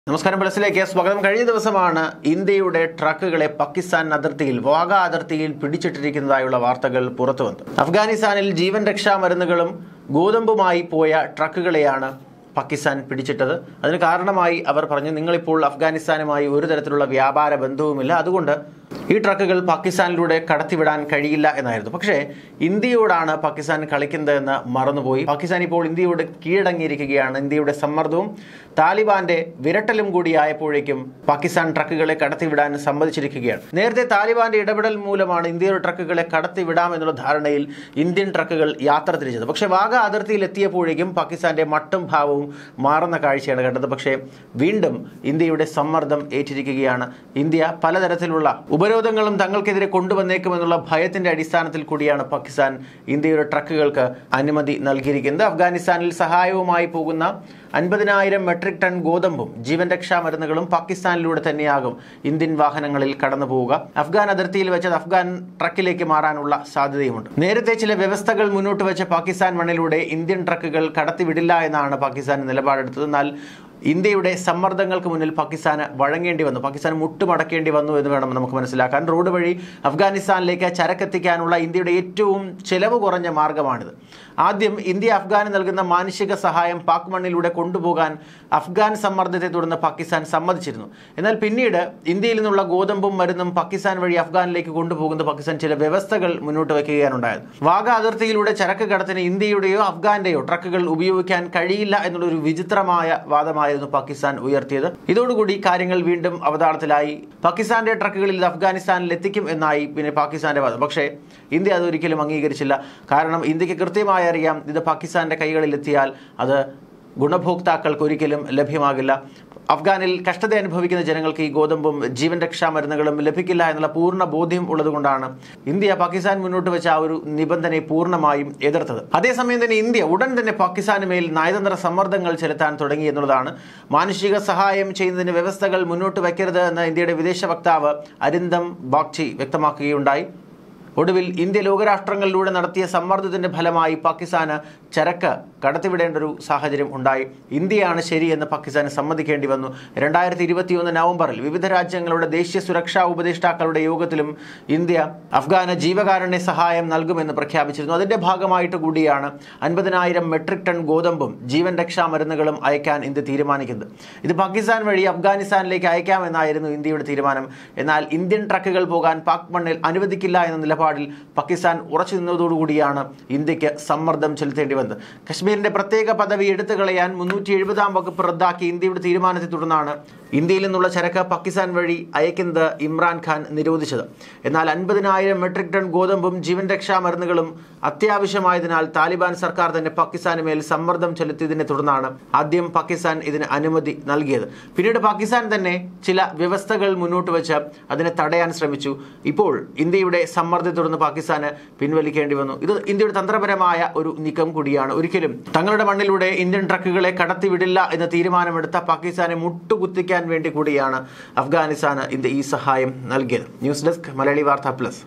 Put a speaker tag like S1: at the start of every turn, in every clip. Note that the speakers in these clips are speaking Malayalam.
S1: നമസ്കാരം പ്ലസിലേക്ക് സ്വാഗതം കഴിഞ്ഞ ദിവസമാണ് ഇന്ത്യയുടെ ട്രക്കുകളെ പാകിസ്ഥാൻ അതിർത്തിയിൽ വാഗ അതിർത്തിയിൽ പിടിച്ചിട്ടിരിക്കുന്നതായുള്ള വാർത്തകൾ പുറത്തു വന്നത് അഫ്ഗാനിസ്ഥാനിൽ ജീവൻ രക്ഷാ മരുന്നുകളും ഗോതമ്പുമായി പോയ ട്രക്കുകളെയാണ് പാകിസ്ഥാൻ പിടിച്ചിട്ടത് അതിന് കാരണമായി അവർ പറഞ്ഞു നിങ്ങളിപ്പോൾ അഫ്ഗാനിസ്ഥാനുമായി ഒരു തരത്തിലുള്ള വ്യാപാര ബന്ധവുമില്ല അതുകൊണ്ട് ഈ ട്രക്കുകൾ പാകിസ്ഥാനിലൂടെ കടത്തിവിടാൻ കഴിയില്ല എന്നായിരുന്നു പക്ഷേ ഇന്ത്യയോടാണ് പാകിസ്ഥാൻ കളിക്കുന്നതെന്ന് മറന്നുപോയി പാകിസ്ഥാൻ ഇപ്പോൾ ഇന്ത്യയോട് കീഴടങ്ങിയിരിക്കുകയാണ് ഇന്ത്യയുടെ സമ്മർദ്ദവും താലിബാന്റെ വിരട്ടലും കൂടിയായപ്പോഴേക്കും പാകിസ്ഥാൻ ട്രക്കുകളെ കടത്തിവിടാൻ സമ്മതിച്ചിരിക്കുകയാണ് നേരത്തെ താലിബാന്റെ ഇടപെടൽ മൂലമാണ് ഇന്ത്യയുടെ ട്രക്കുകളെ കടത്തിവിടാം എന്നുള്ള ധാരണയിൽ ഇന്ത്യൻ ട്രക്കുകൾ യാത്ര തിരിച്ചത് പക്ഷേ വാഗ അതിർത്തിയിൽ എത്തിയപ്പോഴേക്കും പാകിസ്ഥാന്റെ മട്ടും ഭാവവും മാറുന്ന കാഴ്ചയാണ് കണ്ടത് പക്ഷേ വീണ്ടും ഇന്ത്യയുടെ സമ്മർദ്ദം ഏറ്റിരിക്കുകയാണ് ഇന്ത്യ പലതരത്തിലുള്ള ഉപരോധങ്ങളും തങ്ങൾക്കെതിരെ കൊണ്ടുവന്നേക്കുമെന്നുള്ള ഭയത്തിന്റെ അടിസ്ഥാനത്തിൽ കൂടിയാണ് പാകിസ്ഥാൻ ഇന്ത്യയുടെ ട്രക്കുകൾക്ക് അനുമതി നൽകിയിരിക്കുന്നത് അഫ്ഗാനിസ്ഥാനിൽ സഹായവുമായി പോകുന്ന അൻപതിനായിരം മെട്രിക് ടൺ ഗോതമ്പും ജീവൻ രക്ഷാ മരുന്നുകളും പാകിസ്ഥാനിലൂടെ തന്നെയാകും ഇന്ത്യൻ വാഹനങ്ങളിൽ കടന്നു പോവുക അഫ്ഗാൻ അതിർത്തിയിൽ വെച്ചത് അഫ്ഗാൻ ട്രക്കിലേക്ക് മാറാനുള്ള സാധ്യതയുമുണ്ട് നേരത്തെ ചില വ്യവസ്ഥകൾ മുന്നോട്ട് വെച്ച പാകിസ്ഥാൻ മണ്ണിലൂടെ ഇന്ത്യൻ ട്രക്കുകൾ കടത്തിവിടില്ല എന്നാണ് പാകിസ്ഥാൻ നിലപാടെടുത്തത് എന്നാൽ ഇന്ത്യയുടെ സമ്മർദ്ദങ്ങൾക്ക് മുന്നിൽ പാകിസ്ഥാന് വഴങ്ങേണ്ടി വന്നു പാകിസ്ഥാൻ മുട്ടുമടക്കേണ്ടി വന്നു എന്ന് വേണം നമുക്ക് മനസ്സിലാക്കാൻ റോഡ് വഴി അഫ്ഗാനിസ്ഥാനിലേക്ക് ചരക്കെത്തിക്കാനുള്ള ഇന്ത്യയുടെ ഏറ്റവും ചെലവ് കുറഞ്ഞ മാർഗമാണിത് ആദ്യം ഇന്ത്യ അഫ്ഗാന് നൽകുന്ന മാനുഷിക സഹായം പാക് മണ്ണിലൂടെ കൊണ്ടുപോകാൻ അഫ്ഗാൻ സമ്മർദ്ദത്തെ തുടർന്ന് പാകിസ്ഥാൻ സമ്മതിച്ചിരുന്നു എന്നാൽ പിന്നീട് ഇന്ത്യയിൽ നിന്നുള്ള ഗോതമ്പും മരുന്നും പാകിസ്ഥാൻ വഴി അഫ്ഗാനിലേക്ക് കൊണ്ടുപോകുന്ന പാകിസ്ഥാൻ ചില വ്യവസ്ഥകൾ മുന്നോട്ട് വയ്ക്കുകയാണ് ഉണ്ടായത് വാഗ അതിർത്തിയിലൂടെ ചരക്ക് കടത്തിന് ഇന്ത്യയുടെയോ അഫ്ഗാന്റെയോ ട്രക്കുകൾ ഉപയോഗിക്കാൻ കഴിയില്ല എന്നുള്ളൊരു വിചിത്രമായ വാദമായിരുന്നു പാകിസ്ഥാൻ ഉയർത്തിയത് ഇതോടുകൂടി കാര്യങ്ങൾ വീണ്ടും അവതാളത്തിലായി പാകിസ്ഥാന്റെ ട്രക്കുകളിൽ ഇത് അഫ്ഗാനിസ്ഥാനിൽ എത്തിക്കും എന്നായി പിന്നെ പാകിസ്ഥാന്റെ വാദം പക്ഷേ ഇന്ത്യ അതൊരിക്കലും അംഗീകരിച്ചില്ല കാരണം ഇന്ത്യക്ക് കൃത്യമായി അറിയാം ഇത് പാകിസ്ഥാന്റെ കൈകളിൽ എത്തിയാൽ അത് ഗുണഭോക്താക്കൾക്ക് ഒരിക്കലും ലഭ്യമാകില്ല അഫ്ഗാനിൽ കഷ്ടത അനുഭവിക്കുന്ന ജനങ്ങൾക്ക് ഈ ഗോതമ്പും ജീവൻ രക്ഷാ മരുന്നുകളും ലഭിക്കില്ല എന്നുള്ള പൂർണ്ണ ബോധ്യം ഉള്ളതുകൊണ്ടാണ് ഇന്ത്യ പാകിസ്ഥാൻ മുന്നോട്ട് വെച്ച ആ ഒരു നിബന്ധനയെ പൂർണ്ണമായും എതിർത്തത് അതേസമയം തന്നെ ഇന്ത്യ ഉടൻ തന്നെ പാകിസ്ഥാന് മേൽ നയതന്ത്ര സമ്മർദ്ദങ്ങൾ ചെലുത്താൻ തുടങ്ങി എന്നുള്ളതാണ് മാനുഷിക സഹായം ചെയ്യുന്നതിന് വ്യവസ്ഥകൾ മുന്നോട്ട് വയ്ക്കരുത് എന്ന് ഇന്ത്യയുടെ വിദേശ വക്താവ് അരിന്ദം ബാഗ്ചി വ്യക്തമാക്കുകയുണ്ടായി ഒടുവിൽ ഇന്ത്യ ലോകരാഷ്ട്രങ്ങളിലൂടെ നടത്തിയ സമ്മർദ്ദത്തിന്റെ ഫലമായി പാകിസ്ഥാന് ചരക്ക് കടത്തിവിടേണ്ട ഒരു സാഹചര്യം ഉണ്ടായി ഇന്ത്യയാണ് ശരിയെന്ന് പാകിസ്ഥാന് സമ്മതിക്കേണ്ടി വന്നു രണ്ടായിരത്തി ഇരുപത്തിയൊന്ന് നവംബറിൽ വിവിധ രാജ്യങ്ങളുടെ ദേശീയ സുരക്ഷാ ഉപദേഷ്ടാക്കളുടെ യോഗത്തിലും ഇന്ത്യ അഫ്ഗാന് ജീവകാരുണ്യ സഹായം നൽകുമെന്ന് പ്രഖ്യാപിച്ചിരുന്നു അതിന്റെ ഭാഗമായിട്ട് കൂടിയാണ് അൻപതിനായിരം മെട്രിക് ടൺ ഗോതമ്പും ജീവൻ രക്ഷാ മരുന്നുകളും അയക്കാൻ ഇന്ത്യ തീരുമാനിക്കുന്നത് ഇത് പാകിസ്ഥാൻ വഴി അഫ്ഗാനിസ്ഥാനിലേക്ക് അയക്കാമെന്നായിരുന്നു ഇന്ത്യയുടെ തീരുമാനം എന്നാൽ ഇന്ത്യൻ ട്രക്കുകൾ പോകാൻ പാക് മണ്ണിൽ അനുവദിക്കില്ല എന്ന നിലപാടിൽ പാകിസ്ഥാൻ ഉറച്ചു നിന്നതോടുകൂടിയാണ് ഇന്ത്യക്ക് സമ്മർദ്ദം ചെലുത്തേണ്ടി വന്നത് കശ്മീരിന്റെ പ്രത്യേക പദവി എടുത്തു കളയാൻ മുന്നൂറ്റി എഴുപതാം വകുപ്പ് റദ്ദാക്കി ഇന്ത്യയുടെ തീരുമാനത്തെ തുടർന്നാണ് ഇന്ത്യയിൽ നിന്നുള്ള ചരക്ക് പാകിസ്ഥാൻ വഴി അയക്കുന്നത് ഇമ്രാൻഖാൻ നിരോധിച്ചത് എന്നാൽ അൻപതിനായിരം മെട്രിക് ടൺ ഗോതമ്പും ജീവൻ രക്ഷാ മരുന്നുകളും അത്യാവശ്യമായതിനാൽ താലിബാൻ സർക്കാർ തന്നെ പാകിസ്ഥാന് മേൽ സമ്മർദ്ദം ചെലുത്തിയതിനെ തുടർന്നാണ് ആദ്യം പാകിസ്ഥാൻ ഇതിന് അനുമതി നൽകിയത് പിന്നീട് പാകിസ്ഥാൻ തന്നെ ചില വ്യവസ്ഥകൾ മുന്നോട്ട് വെച്ച് അതിനെ തടയാൻ ശ്രമിച്ചു ഇപ്പോൾ ഇന്ത്യയുടെ സമ്മർദ്ദത്തെ തുടർന്ന് പാകിസ്ഥാന് പിൻവലിക്കേണ്ടി വന്നു ഇത് ഇന്ത്യയുടെ തന്ത്രപരമായ ഒരു നീക്കം കൂടിയാണ് ഒരിക്കലും തങ്ങളുടെ മണ്ണിലൂടെ ഇന്ത്യൻ ട്രക്കുകളെ കടത്തിവിടില്ല എന്ന തീരുമാനമെടുത്ത പാകിസ്ഥാനെ മുട്ടുകുത്തിക്കാൻ വേണ്ടി കൂടിയാണ് അഫ്ഗാനിസ്ഥാന് ഇന്ത്യ ഈ സഹായം നൽകിയത് news desk Malayali Varttha plus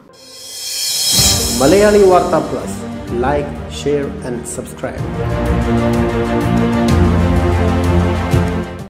S2: Malayali Varttha plus like share and subscribe